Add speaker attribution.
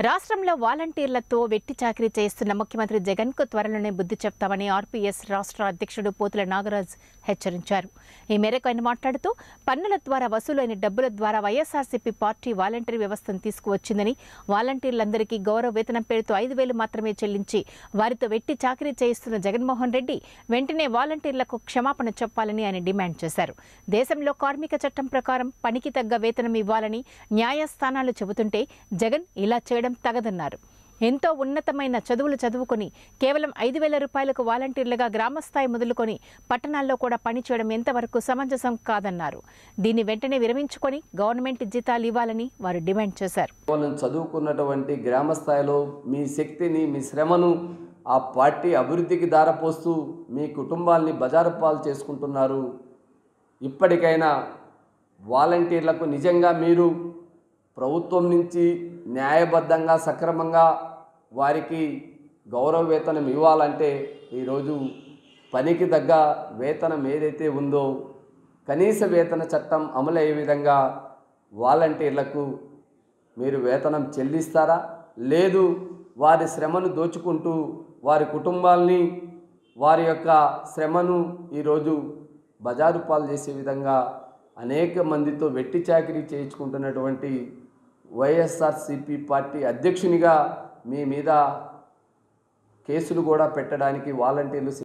Speaker 1: రాష్ట్రంలో వాలంటీర్లతో వెట్టి చాకరీ చేస్తున్న ముఖ్యమంత్రి జగన్ కు త్వరలోనే బుద్ధి చెప్తామని ఆర్పీఎస్ రాష్ట్ర అధ్యక్షుడు పోతుల నాగరాజ్ హెచ్చరించారు ఈ మేరకు ఆయన మాట్లాడుతూ పన్నుల ద్వారా వసూలైన డబ్బుల ద్వారా వైఎస్ఆర్సీపీ పార్టీ వాలంటీర్ వ్యవస్థను తీసుకువచ్చిందని వాలంటీర్లందరికీ గౌరవ వేతనం పేరుతో ఐదు వేలు మాత్రమే చెల్లించి వారితో వెట్టి చాకరీ చేయిస్తున్న జగన్మోహన్ రెడ్డి వెంటనే వాలంటీర్లకు క్షమాపణ చెప్పాలని ఆయన డిమాండ్ చేశారు దేశంలో కార్మిక చట్టం ప్రకారం పనికి తగ్గ వేతనం ఇవ్వాలని న్యాయస్థానాలు చెబుతుంటే జగన్ ఇలా చేయడం తగదన్నారు ఎంతో ఉన్నతమైన చదువులు చదువుకొని కేవలం ఐదు వేల రూపాయలకు వాలంటీర్లుగా గ్రామస్థాయి మొదలుకొని పట్టణాల్లో కూడా పనిచేయడం ఎంతవరకు సమంజసం కాదన్నారు దీన్ని వెంటనే విరమించుకొని గవర్నమెంట్ జీతాలు ఇవ్వాలని వారు డిమాండ్ చేశారు
Speaker 2: కేవలం చదువుకున్నటువంటి గ్రామ స్థాయిలో మీ శక్తిని మీ శ్రమను ఆ పార్టీ అభివృద్ధికి దారపోస్తూ మీ కుటుంబాల్ని బజారు పాలు చేసుకుంటున్నారు ఇప్పటికైనా వాలంటీర్లకు నిజంగా మీరు ప్రభుత్వం నుంచి న్యాయబద్ధంగా సక్రమంగా వారికి గౌరవ వేతనం ఇవ్వాలంటే ఈరోజు పనికి తగ్గ వేతనం ఏదైతే ఉందో కనీస వేతన చట్టం అమలయ్యే విధంగా వాలంటీర్లకు మీరు వేతనం చెల్లిస్తారా లేదు వారి శ్రమను దోచుకుంటూ వారి కుటుంబాల్ని వారి యొక్క శ్రమను ఈరోజు బజారు పాలు చేసే విధంగా అనేక మందితో వెట్టి చాకిరీ చేయించుకుంటున్నటువంటి వైఎస్ఆర్సిపి పార్టీ అధ్యక్షునిగా మీ మీద కేసులు కూడా పెట్టడానికి వాలంటీర్లు